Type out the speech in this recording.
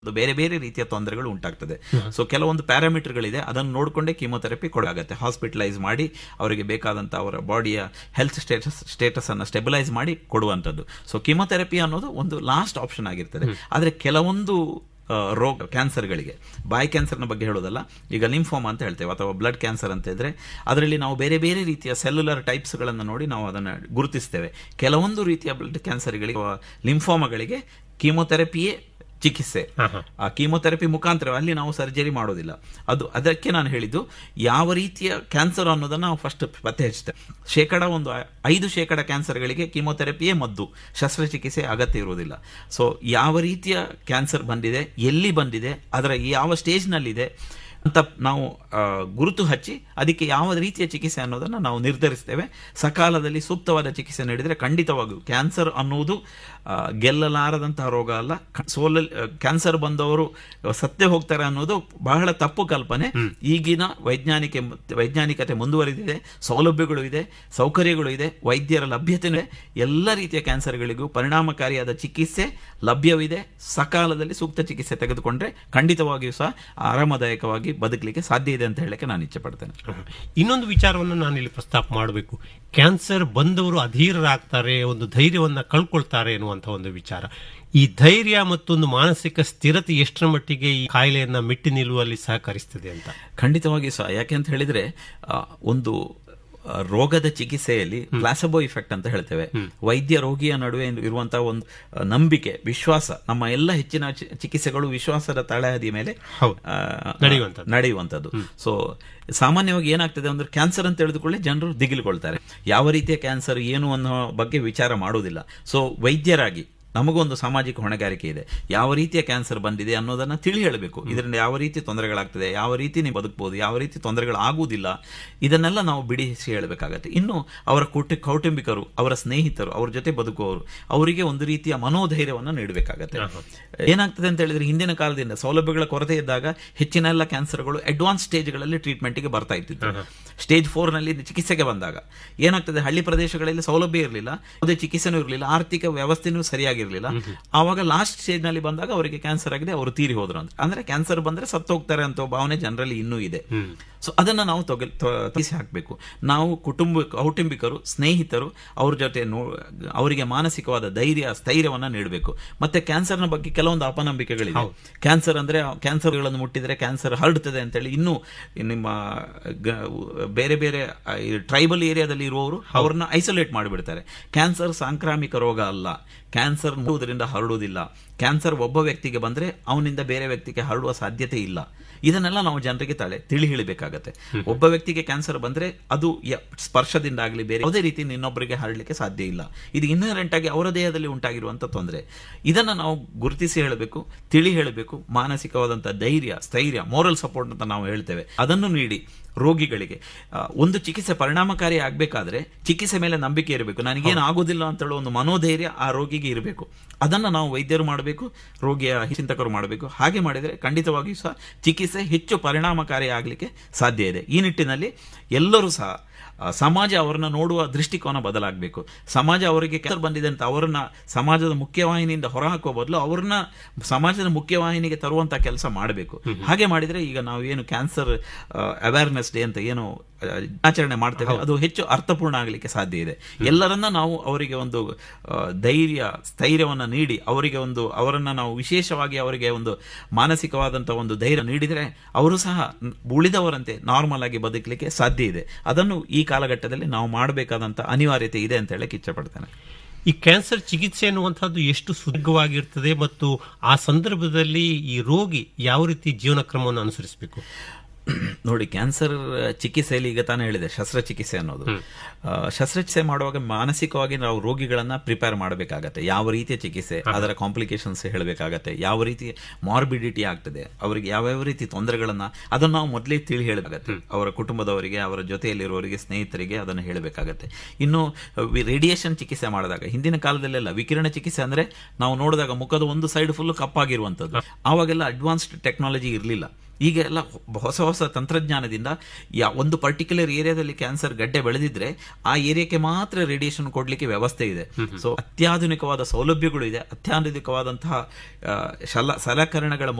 ಅದು ಬೇರೆ ಬೇರೆ ರೀತಿಯ ತೊಂದರೆಗಳು ಉಂಟಾಗ್ತದೆ ಸೊ ಕೆಲವೊಂದು ಪ್ಯಾರಾಮೀಟರ್ಗಳಿದೆ ಅದನ್ನು ನೋಡಿಕೊಂಡೇ ಕೀಮೋಥೆರಪಿ ಕೊಡಾಗತ್ತೆ ಹಾಸ್ಪಿಟಲೈಸ್ ಮಾಡಿ ಅವರಿಗೆ ಬೇಕಾದಂಥ ಅವರ ಬಾಡಿಯ ಹೆಲ್ತ್ ಸ್ಟೇಟಸ್ ಸ್ಟೇಟಸ್ ಅನ್ನು ಸ್ಟೆಬಿಲೈಸ್ ಮಾಡಿ ಕೊಡುವಂಥದ್ದು ಸೊ ಕೀಮೋಥೆರಪಿ ಅನ್ನೋದು ಒಂದು ಲಾಸ್ಟ್ ಆಪ್ಷನ್ ಆಗಿರ್ತದೆ ಆದರೆ ಕೆಲವೊಂದು ಆ, ರೋಗ ಕ್ಯಾನ್ಸರ್ಗಳಿಗೆ ಬಾಯಿ ಕ್ಯಾನ್ಸರ್ನ ಬಗ್ಗೆ ಹೇಳೋದಲ್ಲ ಈಗ ಲಿಂಫೋಮಾ ಅಂತ ಹೇಳ್ತೇವೆ ಅಥವಾ ಬ್ಲಡ್ ಕ್ಯಾನ್ಸರ್ ಅಂತ ಇದ್ರೆ ಅದರಲ್ಲಿ ನಾವು ಬೇರೆ ಬೇರೆ ರೀತಿಯ ಸೆಲ್ಯುಲರ್ ಟೈಪ್ಸ್ಗಳನ್ನು ನೋಡಿ ನಾವು ಅದನ್ನು ಗುರುತಿಸ್ತೇವೆ ಕೆಲವೊಂದು ರೀತಿಯ ಬ್ಲಡ್ ಕ್ಯಾನ್ಸರ್ಗಳಿಗೆ ಅಥವಾ ಲಿಂಫೋಮಾಗಳಿಗೆ ಕೀಮೋಥೆರಪಿಯೇ ಚಿಕಿತ್ಸೆ ಆ ಕೀಮೋಥೆರಪಿ ಮುಖಾಂತರ ಅಲ್ಲಿ ನಾವು ಸರ್ಜರಿ ಮಾಡೋದಿಲ್ಲ ಅದು ಅದಕ್ಕೆ ನಾನು ಹೇಳಿದ್ದು ಯಾವ ರೀತಿಯ ಕ್ಯಾನ್ಸರ್ ಅನ್ನೋದನ್ನ ನಾವು ಫಸ್ಟ್ ಪತ್ತೆ ಹಚ್ತೇವೆ ಶೇಕಡ ಒಂದು ಐದು ಶೇಕಡ ಕ್ಯಾನ್ಸರ್ಗಳಿಗೆ ಕೀಮೋಥೆರಪಿಯೇ ಮದ್ದು ಶಸ್ತ್ರಚಿಕಿತ್ಸೆ ಅಗತ್ಯ ಇರುವುದಿಲ್ಲ ಸೊ ಯಾವ ರೀತಿಯ ಕ್ಯಾನ್ಸರ್ ಬಂದಿದೆ ಎಲ್ಲಿ ಬಂದಿದೆ ಅದರ ಯಾವ ಸ್ಟೇಜ್ನಲ್ಲಿದೆ ಅಂತ ನಾವು ಆ, ಗುರುತು ಹಚ್ಚಿ ಅದಕ್ಕೆ ಯಾವ ರೀತಿಯ ಚಿಕಿತ್ಸೆ ಅನ್ನೋದನ್ನು ನಾವು ನಿರ್ಧರಿಸ್ತೇವೆ ಸಕಾಲದಲ್ಲಿ ಸೂಕ್ತವಾದ ಚಿಕಿತ್ಸೆ ನೀಡಿದರೆ ಖಂಡಿತವಾಗಿಯೂ ಕ್ಯಾನ್ಸರ್ ಅನ್ನುವುದು ಆ, ಗೆಲ್ಲಲಾರದಂತಹ ರೋಗ ಅಲ್ಲ ಕ- ಸೋಲ ಕ್ಯಾನ್ಸರ್ ಬಂದವರು ಸತ್ತೇ ಹೋಗ್ತಾರೆ ಅನ್ನೋದು ಬಹಳ ತಪ್ಪು ಕಲ್ಪನೆ ಈಗಿನ ವೈಜ್ಞಾನಿಕ ವೈಜ್ಞಾನಿಕತೆ ಮುಂದುವರಿದಿದೆ ಸೌಲಭ್ಯಗಳು ಇದೆ ಸೌಕರ್ಯಗಳು ಇದೆ ವೈದ್ಯರ ಲಭ್ಯತೆ ಇದೆ ಎಲ್ಲ ರೀತಿಯ ಕ್ಯಾನ್ಸರ್ಗಳಿಗೂ ಪರಿಣಾಮಕಾರಿಯಾದ ಚಿಕಿತ್ಸೆ ಲಭ್ಯವಿದೆ ಸಕಾಲದಲ್ಲಿ ಸೂಕ್ತ ಚಿಕಿತ್ಸೆ ತೆಗೆದುಕೊಂಡ್ರೆ ಖಂಡಿತವಾಗಿಯೂ ಸಹ ಆರಾಮದಾಯಕವಾಗಿ ಬದುಕಲಿಕ್ಕೆ ಸಾಧ್ಯ ಇದೆ ಅಂತ ಹೇಳಕ್ಕೆ ನಾನು ಇಚ್ಛೆ ಪಡ್ತೇನೆ ಇನ್ನೊಂದು ವಿಚಾರವನ್ನು ನಾನು ಇಲ್ಲಿ ಪ್ರಸ್ತಾಪ ಮಾಡಬೇಕು ಕ್ಯಾನ್ಸರ್ ಬಂದವರು ಅಧೀರರಾಗ್ತಾರೆ ಒಂದು ಧೈರ್ಯವನ್ನ ಕಳ್ಕೊಳ್ತಾರೆ ಎನ್ನುವಂತ ಒಂದು ವಿಚಾರ ಈ ಧೈರ್ಯ ಮತ್ತೊಂದು ಮಾನಸಿಕ ಸ್ಥಿರತೆ ಎಷ್ಟರ ಮಟ್ಟಿಗೆ ಈ ಕಾಯಿಲೆಯನ್ನ ಮೆಟ್ಟಿ ನಿಲ್ಲುವಲ್ಲಿ ಸಹಕರಿಸ್ತದೆ ಅಂತ ಖಂಡಿತವಾಗಿ ಸಹ ಯಾಕೆ ಅಂತ ಹೇಳಿದ್ರೆ ಆ, ಒಂದು ಆ, ರೋಗದ ಚಿಕಿತ್ಸೆಯಲ್ಲಿ ಪ್ಲಾಸಬೋ ಇಫೆಕ್ಟ್ ಅಂತ ಹೇಳ್ತೇವೆ ವೈದ್ಯ ರೋಗಿಯ ನಡುವೆ ಇರುವಂತಹ ಒಂದು ಆ, ನಂಬಿಕೆ ವಿಶ್ವಾಸ ನಮ್ಮ ಎಲ್ಲ ಹೆಚ್ಚಿನ ಚಿ- ಚಿಕಿತ್ಸೆಗಳು ವಿಶ್ವಾಸದ ತಳಹದಿಯ ಮೇಲೆ ಹೌದು. ಆ, ನಡೆಯುವಂಥದ್ದು. ನಡೆಯುವಂಥದ್ದು ಸೊ ಸಾಮಾನ್ಯವಾಗಿ ಏನಾಗ್ತದೆ ಅಂದ್ರೆ ಕ್ಯಾನ್ಸರ್ ಅಂತ ತಿಳಿದುಕೊಳ್ಳಿ ಜನರು ದಿಗಿಲುಕೊಳ್ತಾರೆ ಯಾವ ರೀತಿಯ ಕ್ಯಾನ್ಸರ್ ಏನು ಅನ್ನೋ ಬಗ್ಗೆ ವಿಚಾರ ಮಾಡುವುದಿಲ್ಲ ಸೊ ವೈದ್ಯರಾಗಿ ನಮಗೊಂದು ಸಾಮಾಜಿಕ ಹೊಣೆಗಾರಿಕೆ ಇದೆ ಯಾವ ರೀತಿಯ ಕ್ಯಾನ್ಸರ್ ಬಂದಿದೆ ಅನ್ನೋದನ್ನ ತಿಳಿ ಹೇಳಬೇಕು ಇದರಿಂದ ಯಾವ ರೀತಿ ತೊಂದರೆಗಳಾಗ್ತದೆ ಯಾವ ರೀತಿ ನೀವು ಬದುಕಬಹುದು ಯಾವ ರೀತಿ ತೊಂದರೆಗಳಾಗುವುದಿಲ್ಲ ಇದನ್ನೆಲ್ಲ ನಾವು ಬಿಡಿಸಿ ಹೇಳಬೇಕಾಗತ್ತೆ ಇನ್ನು ಅವರ ಕುಟ ಕೌಟುಂಬಿಕರು ಅವರ ಸ್ನೇಹಿತರು ಅವ್ರ ಜೊತೆ ಬದುಕುವವರು ಅವರಿಗೆ ಒಂದು ರೀತಿಯ ಮನೋಧೈರ್ಯವನ್ನು ನೀಡಬೇಕಾಗತ್ತೆ ಏನಾಗ್ತದೆ ಅಂತ ಹೇಳಿದ್ರೆ ಹಿಂದಿನ ಕಾಲದಿಂದ ಸೌಲಭ್ಯಗಳ ಕೊರತೆ ಇದ್ದಾಗ ಹೆಚ್ಚಿನ ಎಲ್ಲ ಕ್ಯಾನ್ಸರ್ಗಳು ಅಡ್ವಾನ್ಸ್ ಸ್ಟೇಜ್ಗಳಲ್ಲಿ ಟ್ರೀಟ್ಮೆಂಟ್ಗೆ ಬರ್ತಾ ಇತ್ತಿತ್ತು ಸ್ಟೇಜ್ ಫೋರ್ ನಲ್ಲಿ ಚಿಕಿತ್ಸೆಗೆ ಬಂದಾಗ ಏನಾಗ್ತದೆ ಹಳ್ಳಿ ಪ್ರದೇಶಗಳಲ್ಲಿ ಸೌಲಭ್ಯ ಇರಲಿಲ್ಲ ಯಾವುದೇ ಚಿಕಿತ್ಸೆನೂ ಇರಲಿಲ್ಲ ಆರ್ಥಿಕ ವ್ಯವಸ್ಥೆನೂ ಸರಿಯಾಗಿರಲಿಲ್ಲ ಆವಾಗ ಲಾಸ್ಟ್ ಸ್ಟೇಜ್ ನಲ್ಲಿ ಬಂದಾಗ ಅವರಿಗೆ ಕ್ಯಾನ್ಸರ್ ಆಗಿದೆ ಅವರು ತೀರಿ ಹೋದ್ರು ಅಂತ ಅಂದ್ರೆ ಕ್ಯಾನ್ಸರ್ ಬಂದ್ರೆ ಸತ್ತು ಹೋಗ್ತಾರೆ ಅಂತ ಭಾವನೆ ಜನರಲ್ಲಿ ಇನ್ನೂ ಇದೆ ಸೊ ಅದನ್ನ ನಾವು ತೊಗ ತೊಗಿಸಿ ಹಾಕಬೇಕು ನಾವು ಕುಟುಂಬ ಕೌಟುಂಬಿಕರು ಸ್ನೇಹಿತರು ಅವ್ರ ಜೊತೆ ನೋ ಅವರಿಗೆ ಮಾನಸಿಕವಾದ ಧೈರ್ಯ ಸ್ಥೈರ್ಯವನ್ನ ನೀಡಬೇಕು ಮತ್ತೆ ಕ್ಯಾನ್ಸರ್ನ ಬಗ್ಗೆ ಕೆಲವೊಂದು ಅಪನಂಬಿಕೆಗಳಿವೆ ಕ್ಯಾನ್ಸರ್ ಅಂದ್ರೆ ಕ್ಯಾನ್ಸರ್ಗಳನ್ನು ಮುಟ್ಟಿದ್ರೆ ಕ್ಯಾನ್ಸರ್ ಹರಡುತ್ತದೆ ಅಂತೇಳಿ ಇನ್ನೂ ನಿಮ್ಮ ಗ- ಬೇರೆ ಬೇರೆ ಟ್ರೈಬಲ್ ಏರಿಯಾದಲ್ಲಿ ಇರುವವರು ಅವ್ರನ್ನ ಐಸೋಲೇಟ್ ಮಾಡಿಬಿಡ್ತಾರೆ ಕ್ಯಾನ್ಸರ್ ಸಾಂಕ್ರಾಮಿಕ ರೋಗ ಅಲ್ಲ ಕ್ಯಾನ್ಸರ್ ಮುಟ್ಟುವುದರಿಂದ ಹರಡುವುದಿಲ್ಲ ಕ್ಯಾನ್ಸರ್ ಒಬ್ಬ ವ್ಯಕ್ತಿಗೆ ಬಂದ್ರೆ ಅವನಿಂದ ಬೇರೆ ವ್ಯಕ್ತಿಗೆ ಹರಡುವ ಸಾಧ್ಯತೆ ಇಲ್ಲ ಇದನ್ನೆಲ್ಲ ನಾವು ಜನರಿಗೆ ತಲೆ ತಿಳಿ ಹೇಳಬೇಕಾಗತ್ತೆ ಒಬ್ಬ ವ್ಯಕ್ತಿಗೆ ಕ್ಯಾನ್ಸರ್ ಬಂದ್ರೆ ಅದು ಯ- ಸ್ಪರ್ಶದಿಂದ ಆಗಲಿ ಬೇರೆ ಯಾವುದೇ ರೀತಿ ಇನ್ನೊಬ್ಬರಿಗೆ ಹರಡಲಿಕ್ಕೆ ಸಾಧ್ಯ ಇಲ್ಲ ಇದು ಇನ್ನರೆಂಟ್ ಆಗಿ ಅವರ ದೇಹದಲ್ಲಿ ಉಂಟಾಗಿರುವಂತ ತೊಂದರೆ ಇದನ್ನ ನಾವು ಗುರುತಿಸಿ ಹೇಳಬೇಕು ತಿಳಿ ಹೇಳಬೇಕು ಮಾನಸಿಕವಾದಂಥ ಧೈರ್ಯ ಸ್ಥೈರ್ಯ ಮೋರಲ್ ಸಪೋರ್ಟ್ ಅಂತ ನಾವು ಹೇಳ್ತೇವೆ ಅದನ್ನು ನೀಡಿ ರೋಗಿಗಳಿಗೆ ಆ, ಒಂದು ಚಿಕಿತ್ಸೆ ಪರಿಣಾಮಕಾರಿ ಆಗಬೇಕಾದ್ರೆ ಚಿಕಿತ್ಸೆ ಮೇಲೆ ನಂಬಿಕೆ ಇರಬೇಕು ನನಗೇನು ಆಗೋದಿಲ್ಲ ಅಂತ ಹೇಳೋ ಒಂದು ಮನೋಧೈರ್ಯ ಆ ರೋಗಿಗೆ ಇರಬೇಕು ಅದನ್ನ ನಾವು ವೈದ್ಯರು ಮಾಡಬೇಕು ರೋಗಿಯ ಚಿಂತಕರು ಮಾಡಬೇಕು ಹಾಗೆ ಮಾಡಿದರೆ ಖಂಡಿತವಾಗಿಯೂ ಸಹ ಚಿಕಿತ್ಸೆ ಹೆಚ್ಚು ಪರಿಣಾಮಕಾರಿ ಆಗಲಿಕ್ಕೆ ಸಾಧ್ಯ ಇದೆ ಈ ನಿಟ್ಟಿನಲ್ಲಿ ಎಲ್ಲರೂ ಸಹ ಆ, ಸಮಾಜ ಅವರನ್ನ ನೋಡುವ ದೃಷ್ಟಿಕೋನ ಬದಲಾಗಬೇಕು ಸಮಾಜ ಅವರಿಗೆ ಕ್ಯಾನ್ಸರ್ ಬಂದಿದೆ ಅಂತ ಅವರನ್ನ ಸಮಾಜದ ಮುಖ್ಯವಾಹಿನಿಯಿಂದ ಹೊರಹಾಕುವ ಬದಲು ಅವ್ರನ್ನ ಸಮಾಜದ ಮುಖ್ಯವಾಹಿನಿಗೆ ತರುವಂತ ಕೆಲಸ ಮಾಡಬೇಕು ಹಾಗೆ ಮಾಡಿದ್ರೆ ಈಗ ನಾವು ಏನು ಕ್ಯಾನ್ಸರ್ ಅವೇರ್ನೆಸ್ ಡೇ ಅಂತ ಏನು ಆ, ಆಚರಣೆ ಮಾಡ್ತೇವೆ ಅದು ಹೆಚ್ಚು ಅರ್ಥಪೂರ್ಣ ಆಗಲಿಕ್ಕೆ ಸಾಧ್ಯ ಇದೆ ಎಲ್ಲರನ್ನ ನಾವು ಅವರಿಗೆ ಒಂದು ಆ, ಧೈರ್ಯ ಸ್ಥೈರ್ಯವನ್ನ ನೀಡಿ ಅವರಿಗೆ ಒಂದು ಅವರನ್ನ ನಾವು ವಿಶೇಷವಾಗಿ ಅವರಿಗೆ ಒಂದು ಮಾನಸಿಕವಾದಂತಹ ಒಂದು ಧೈರ್ಯ ನೀಡಿದರೆ ಅವರು ಸಹ ಉಳಿದವರಂತೆ ನಾರ್ಮಲ್ ಆಗಿ ಬದುಕಲಿಕ್ಕೆ ಸಾಧ್ಯ ಇದೆ ಅದನ್ನು ಈ ಕಾಲಘಟ್ಟದಲ್ಲಿ ನಾವು ಮಾಡಬೇಕಾದಂತ ಅನಿವಾರ್ಯತೆ ಇದೆ ಅಂತ ಹೇಳಕ್ಕೆ ಇಚ್ಛಪಡ್ತೇನೆ ಈ ಕ್ಯಾನ್ಸರ್ ಚಿಕಿತ್ಸೆ ಅನ್ನುವಂಥದ್ದು ಎಷ್ಟು ಸುದೀರ್ಘವಾಗಿರ್ತದೆ ಮತ್ತು ಆ ಸಂದರ್ಭದಲ್ಲಿ ಈ ರೋಗಿ ಯಾವ ರೀತಿ ಜೀವನ ಕ್ರಮವನ್ನು ಅನುಸರಿಸಬೇಕು ನೋಡಿ ಕ್ಯಾನ್ಸರ್ ಚಿಕಿತ್ಸೆಯಲ್ಲಿ ಈಗ ತಾನೇ ಹೇಳಿದೆ ಶಸ್ತ್ರಚಿಕಿತ್ಸೆ ಅನ್ನೋದು ಆ, ಶಸ್ತ್ರಚಿಕಿತ್ಸೆ ಮಾಡುವಾಗ ಮಾನಸಿಕವಾಗಿ ನಾವು ರೋಗಿಗಳನ್ನ ಪ್ರಿಪೇರ್ ಮಾಡಬೇಕಾಗತ್ತೆ ಯಾವ ರೀತಿಯ ಚಿಕಿತ್ಸೆ ಅದರ ಕಾಂಪ್ಲಿಕೇಶನ್ಸ್ ಹೇಳಬೇಕಾಗತ್ತೆ ಯಾವ ರೀತಿ ಮಾರ್ಬಿಡಿಟಿ ಆಗ್ತದೆ ಅವರಿಗೆ ಯಾವ್ಯಾವ ರೀತಿ ತೊಂದರೆಗಳನ್ನ ಅದನ್ನು ನಾವು ಮೊದಲೇ ತಿಳಿ ಹೇಳಬೇಕಾಗತ್ತೆ ಅವರ ಕುಟುಂಬದವರಿಗೆ ಅವರ ಜೊತೆಯಲ್ಲಿರುವವರಿಗೆ ಸ್ನೇಹಿತರಿಗೆ ಅದನ್ನು ಹೇಳಬೇಕಾಗತ್ತೆ ಇನ್ನು ರೇಡಿಯೇಷನ್ ಚಿಕಿತ್ಸೆ ಮಾಡಿದಾಗ ಹಿಂದಿನ ಕಾಲದಲ್ಲೆಲ್ಲ ವಿಕಿರಣ ಚಿಕಿತ್ಸೆ ಅಂದ್ರೆ ನಾವು ನೋಡಿದಾಗ ಮುಖದ ಒಂದು ಸೈಡ್ ಫುಲ್ ಕಪ್ಪಾಗಿರುವಂತದ್ದು ಆವಾಗೆಲ್ಲ ಅಡ್ವಾನ್ಸ್ಡ್ ಟೆಕ್ನಾಲಜಿ ಇರಲಿಲ್ಲ ಈಗ ಎಲ್ಲ ಹೊಸ ಹೊಸ ಹೊಸ ತಂತ್ರಜ್ಞಾನದಿಂದ ಯಾ ಒಂದು ಪರ್ಟಿಕ್ಯುಲರ್ ಏರಿಯಾದಲ್ಲಿ ಕ್ಯಾನ್ಸರ್ ಗಡ್ಡೆ ಬೆಳೆದಿದ್ರೆ ಆ ಏರಿಯಾಕ್ಕೆ ಮಾತ್ರ ರೇಡಿಯೇಷನ್ ಕೊಡ್ಲಿಕ್ಕೆ ವ್ಯವಸ್ಥೆ ಇದೆ ಸೊ ಅತ್ಯಾಧುನಿಕವಾದ ಸೌಲಭ್ಯಗಳು ಇದೆ ಅತ್ಯಾಧುನಿಕವಾದಂತಹ ಆ, ಶಲ ಸಲಕರಣೆಗಳ